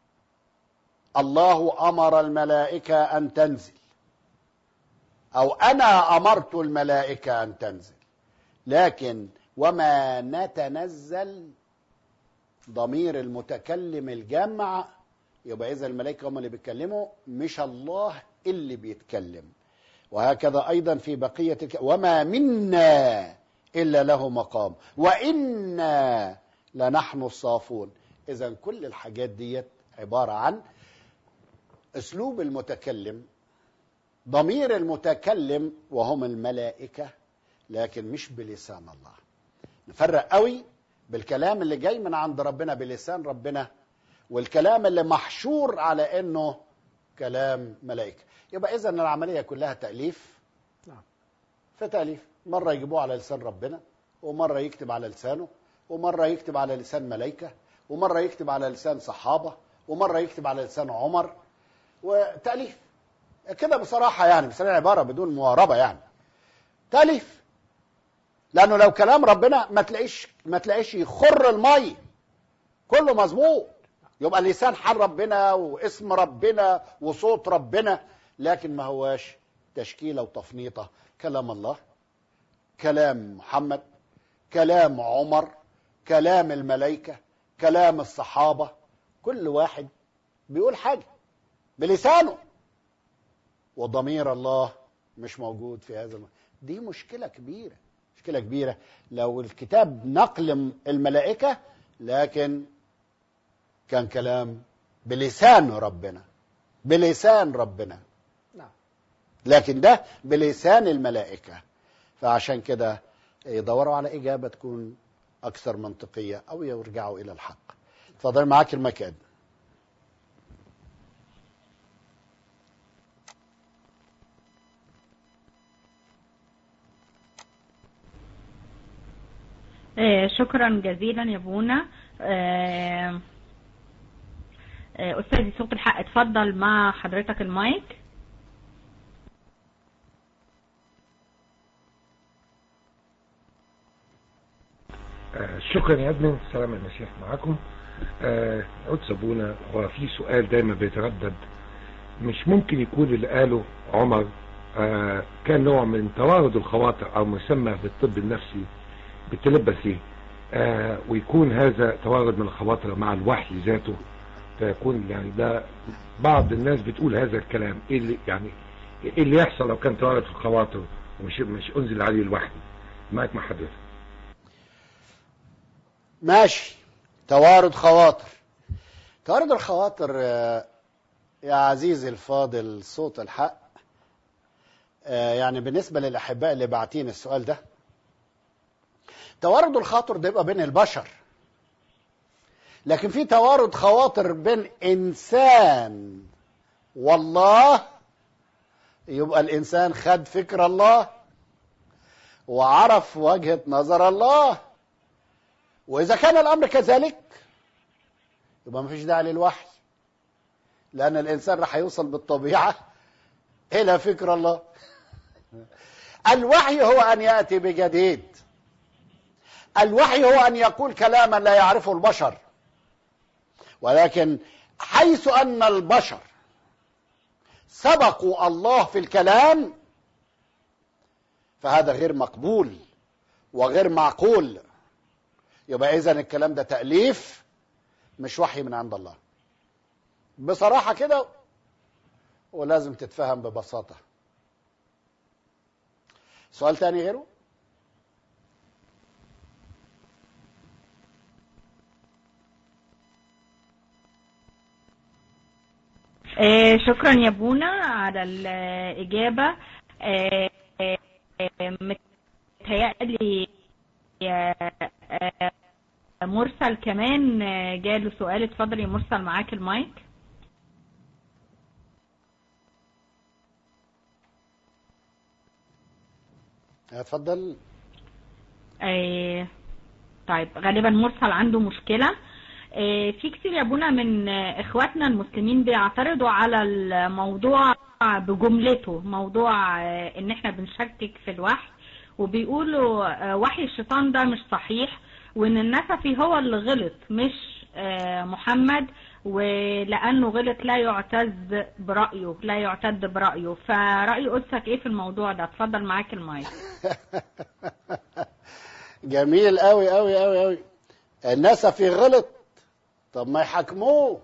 الله امر الملائكه ان تنزل او انا امرت الملائكه ان تنزل لكن وما نتنزل ضمير المتكلم الجمع يبقى اذا الملائكه هم اللي بيتكلموا مش الله اللي بيتكلم وهكذا ايضا في بقيه الك... وما منا الا له مقام وانا لنحن الصافون اذا كل الحاجات ديت عباره عن اسلوب المتكلم ضمير المتكلم وهم الملائكه لكن مش بلسان الله نفرق قوي بالكلام اللي جاي من عند ربنا بلسان ربنا والكلام اللي محشور على انه كلام ملائكة يبقى إذا العملية كلها تأليف نعم. في تأليف مرة يجيبوه على لسان ربنا ومرة يكتب على لسانه ومرة يكتب على لسان ملائكة ومرة يكتب على لسان صحابة ومرة يكتب على لسان عمر وتأليف كده بصراحة يعني بصراحة عبارة بدون مواربة يعني تأليف لأنه لو كلام ربنا ما تلاقيش ما تلاقيش يخر المي كله مظبوط يبقى لسان حال ربنا واسم ربنا وصوت ربنا لكن ما هواش تشكيلة وتفنيطة كلام الله كلام محمد كلام عمر كلام الملائكة كلام الصحابة كل واحد بيقول حاجة بلسانه وضمير الله مش موجود في هذا الم... دي مشكلة كبيرة مشكلة كبيرة لو الكتاب نقل الملائكة لكن كان كلام بلسان ربنا بلسان ربنا نعم لكن ده بلسان الملائكة فعشان كده يدوروا على إجابة تكون أكثر منطقية أو يرجعوا إلى الحق اتفضل معاك المكان آه، شكرا جزيلا يا بونا آه، آه، أستاذي صوت الحق اتفضل مع حضرتك المايك آه، شكرا يا ابني سلام المسيح معكم آه، عود سابونا هو في سؤال دايما بيتردد مش ممكن يكون اللي قاله عمر آه، كان نوع من توارد الخواطر او مسمى بالطب النفسي بالتلبسي آه، ويكون هذا توارد من الخواطر مع الوحي ذاته فيكون يعني ده بعض الناس بتقول هذا الكلام ايه اللي يعني ايه اللي يحصل لو كان توارد في الخواطر ومش مش انزل عليه الوحي معاك مع حضرتك ماشي توارد خواطر توارد الخواطر آه، يا عزيزي الفاضل صوت الحق آه، يعني بالنسبة للأحباء اللي باعتين السؤال ده توارد الخاطر ده يبقى بين البشر لكن في توارد خواطر بين إنسان والله يبقى الإنسان خد فكر الله وعرف وجهة نظر الله وإذا كان الأمر كذلك يبقى مفيش داعي للوحي لأن الإنسان راح يوصل بالطبيعة إلى فكر الله الوحي هو أن يأتي بجديد الوحي هو أن يقول كلاما لا يعرفه البشر ولكن حيث أن البشر سبقوا الله في الكلام فهذا غير مقبول وغير معقول يبقى اذا الكلام ده تأليف مش وحي من عند الله بصراحة كده ولازم تتفهم ببساطة سؤال تاني غيره آه، شكرا يا بونا على الإجابة آه، آه، متهيألي آه، آه، مرسل كمان آه، جاله سؤال اتفضل يا مرسل معاك المايك اتفضل آه، طيب غالبا مرسل عنده مشكلة آه، في كتير يا ابونا من آه، اخواتنا المسلمين بيعترضوا على الموضوع بجملته موضوع آه، ان احنا بنشكك في الوحي وبيقولوا آه، وحي الشيطان ده مش صحيح وان النسفي هو اللي غلط مش آه، محمد ولانه غلط لا يعتز برأيه لا يعتد برأيه فرأي قدسك ايه في الموضوع ده اتفضل معاك المايك جميل قوي قوي قوي قوي النسفي غلط طب ما يحاكموه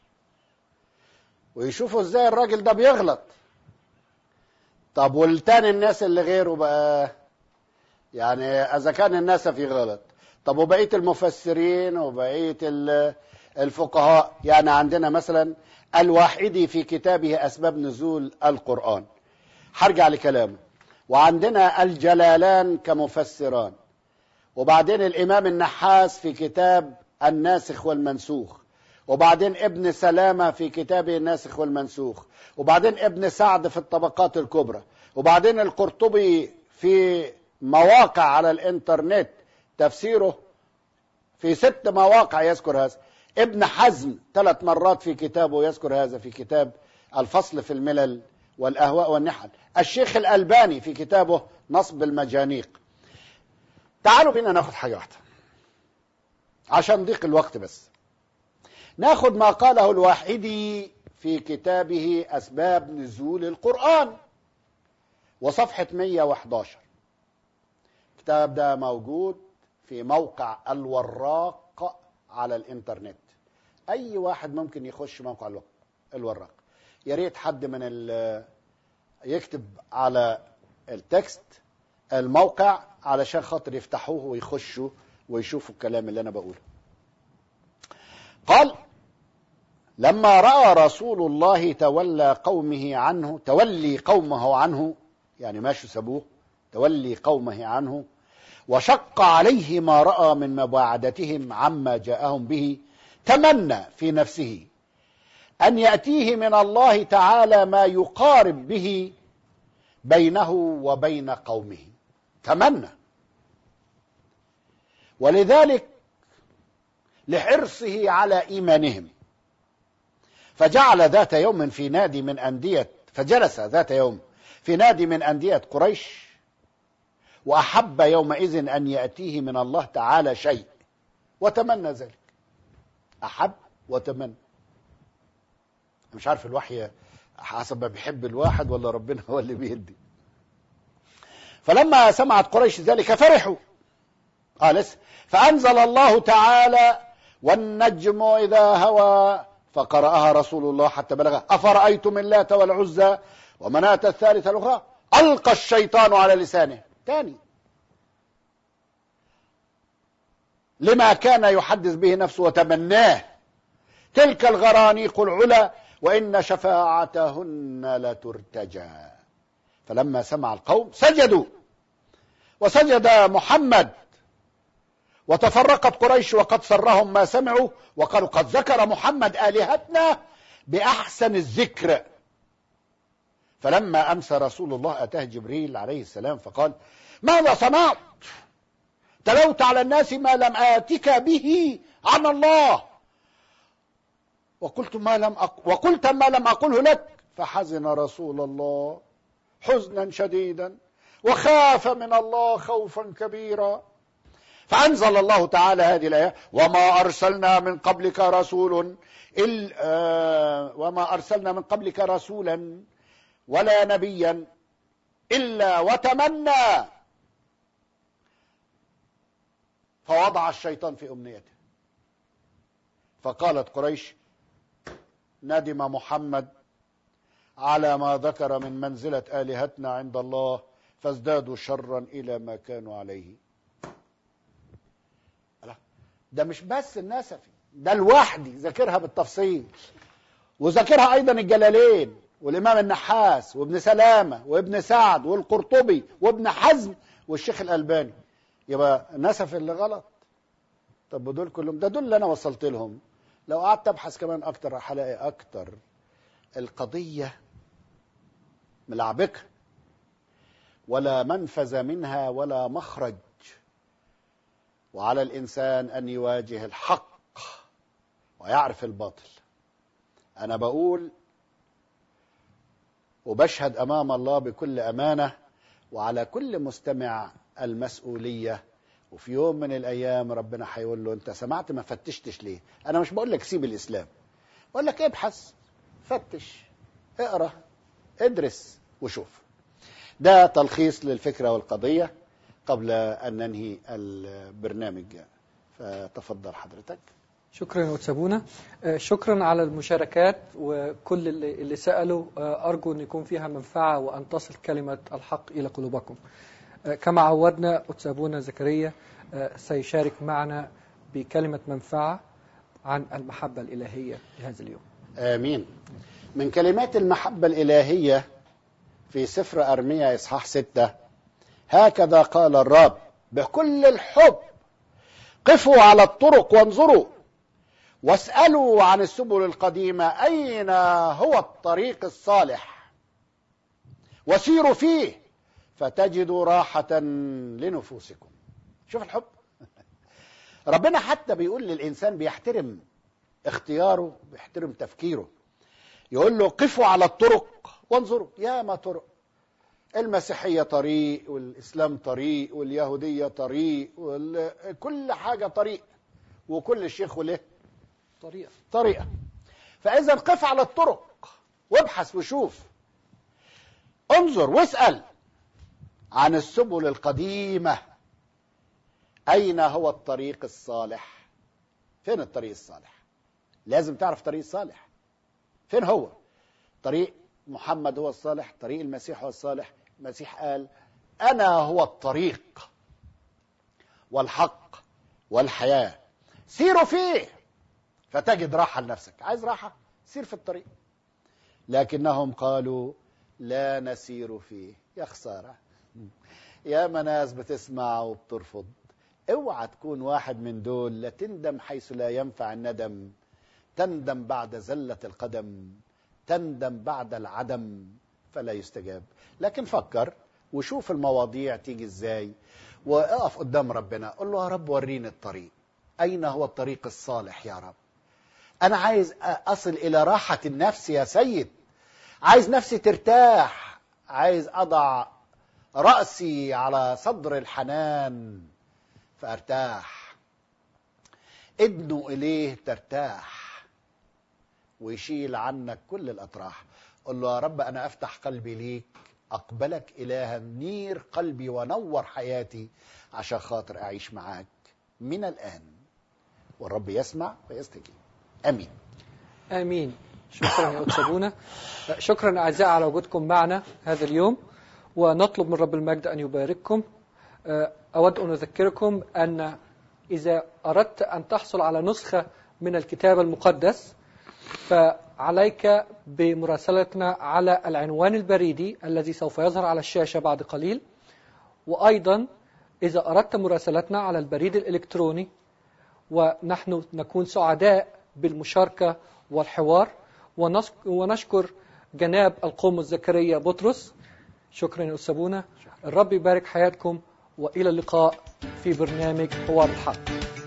ويشوفوا ازاي الراجل ده بيغلط طب والتاني الناس اللي غيره بقى يعني اذا كان النسفي غلط طب وبقيه المفسرين وبقيه ال- الفقهاء يعني عندنا مثلا الواحدي في كتابه اسباب نزول القران هرجع لكلامه وعندنا الجلالان كمفسران وبعدين الامام النحاس في كتاب الناسخ والمنسوخ وبعدين ابن سلامة في كتابه الناسخ والمنسوخ وبعدين ابن سعد في الطبقات الكبرى وبعدين القرطبي في مواقع على الانترنت تفسيره في ست مواقع يذكر هذا ابن حزم ثلاث مرات في كتابه يذكر هذا في كتاب الفصل في الملل والأهواء والنحل الشيخ الألباني في كتابه نصب المجانيق تعالوا بينا ناخد حاجة واحدة عشان ضيق الوقت بس ناخد ما قاله الواحدي في كتابه أسباب نزول القرآن وصفحة 111 الكتاب ده موجود في موقع الوراق على الانترنت اي واحد ممكن يخش موقع الو- الوراق يا ريت حد من ال- يكتب على التكست الموقع علشان خاطر يفتحوه ويخشوا ويشوفوا الكلام اللي انا بقوله قال لما راى رسول الله تولى قومه عنه تولي قومه عنه يعني ماشوا سابوه تولي قومه عنه وشق عليه ما راى من مباعدتهم عما جاءهم به تمنى في نفسه ان ياتيه من الله تعالى ما يقارب به بينه وبين قومه تمنى ولذلك لحرصه على ايمانهم فجعل ذات يوم في نادي من انديه فجلس ذات يوم في نادي من انديه قريش واحب يومئذ ان ياتيه من الله تعالى شيء وتمنى ذلك احب وتمنى مش عارف الوحي حسب ما بيحب الواحد ولا ربنا هو اللي بيدي فلما سمعت قريش ذلك فرحوا اه لسه فانزل الله تعالى والنجم اذا هوى فقرأها رسول الله حتى بلغ أفرأيتم اللات والعزى ومناة الثالثة الأخرى ألقى الشيطان على لسانه تاني لما كان يحدث به نفسه وتمناه تلك الغرانيق العلا وإن شفاعتهن لترتجى فلما سمع القوم سجدوا وسجد محمد وتفرقت قريش وقد سرهم ما سمعوا وقالوا قد ذكر محمد آلهتنا بأحسن الذكر فلما أمسى رسول الله أتاه جبريل عليه السلام فقال ماذا صنعت تلوت على الناس ما لم آتك به عن الله وقلت ما لم أق... وقلت ما لم أقله لك فحزن رسول الله حزنا شديدا وخاف من الله خوفا كبيرا فأنزل الله تعالى هذه الآية وما أرسلنا من قبلك رسول إل آه وما أرسلنا من قبلك رسولا ولا نبيا إلا وتمنى فوضع الشيطان في أمنيته فقالت قريش ندم محمد على ما ذكر من منزلة آلهتنا عند الله فازدادوا شرا إلى ما كانوا عليه ده مش بس النسفي ده الوحدي ذاكرها بالتفصيل وذاكرها ايضا الجلالين والامام النحاس وابن سلامه وابن سعد والقرطبي وابن حزم والشيخ الالباني يبقى نسف اللي غلط طب ودول كلهم ده دول اللي انا وصلت لهم لو قعدت ابحث كمان اكتر هلاقي اكتر القضيه ملعبكه ولا منفذ منها ولا مخرج وعلى الانسان ان يواجه الحق ويعرف الباطل انا بقول وبشهد امام الله بكل امانه وعلى كل مستمع المسؤوليه وفي يوم من الايام ربنا هيقول له انت سمعت ما فتشتش ليه انا مش بقول لك سيب الاسلام بقول لك ابحث فتش اقرا ادرس وشوف ده تلخيص للفكره والقضيه قبل أن ننهي البرنامج فتفضل حضرتك شكرا يا أتسابونا شكرا على المشاركات وكل اللي اللي سألوا أرجو أن يكون فيها منفعة وأن تصل كلمة الحق إلى قلوبكم كما عودنا أتسابونا زكريا سيشارك معنا بكلمة منفعة عن المحبة الإلهية لهذا اليوم آمين من كلمات المحبة الإلهية في سفر أرميا إصحاح ستة هكذا قال الرب بكل الحب قفوا على الطرق وانظروا واسألوا عن السبل القديمة أين هو الطريق الصالح وسيروا فيه فتجدوا راحة لنفوسكم شوف الحب ربنا حتى بيقول للإنسان بيحترم اختياره بيحترم تفكيره يقول له قفوا على الطرق وانظروا يا ما طرق المسيحية طريق والإسلام طريق واليهودية طريق وكل حاجة طريق وكل شيخ وله طريقة طريقة فإذا قف على الطرق وابحث وشوف انظر واسأل عن السبل القديمة أين هو الطريق الصالح فين الطريق الصالح لازم تعرف الطريق الصالح فين هو طريق محمد هو الصالح طريق المسيح هو الصالح المسيح قال أنا هو الطريق والحق والحياة سيروا فيه فتجد راحة لنفسك عايز راحة سير في الطريق لكنهم قالوا لا نسير فيه يا خسارة يا ناس بتسمع وبترفض اوعى تكون واحد من دول لا تندم حيث لا ينفع الندم تندم بعد زلة القدم تندم بعد العدم فلا يستجاب لكن فكر وشوف المواضيع تيجي ازاي واقف قدام ربنا قل له يا رب وريني الطريق اين هو الطريق الصالح يا رب انا عايز اصل الى راحة النفس يا سيد عايز نفسي ترتاح عايز اضع رأسي على صدر الحنان فارتاح ادنو اليه ترتاح ويشيل عنك كل الاطراح قل له يا رب انا افتح قلبي ليك اقبلك الها نير قلبي ونور حياتي عشان خاطر اعيش معاك من الان والرب يسمع ويستجيب امين آمين شكرا يا قدس أبونا شكرا أعزائي على وجودكم معنا هذا اليوم ونطلب من رب المجد أن يبارككم أود أن أذكركم أن إذا أردت أن تحصل على نسخة من الكتاب المقدس فعليك بمراسلتنا على العنوان البريدي الذي سوف يظهر على الشاشة بعد قليل وأيضا إذا أردت مراسلتنا على البريد الإلكتروني ونحن نكون سعداء بالمشاركة والحوار ونشكر جناب القوم زكريا بطرس شكرا يا أستاذ الرب يبارك حياتكم وإلى اللقاء في برنامج حوار الحق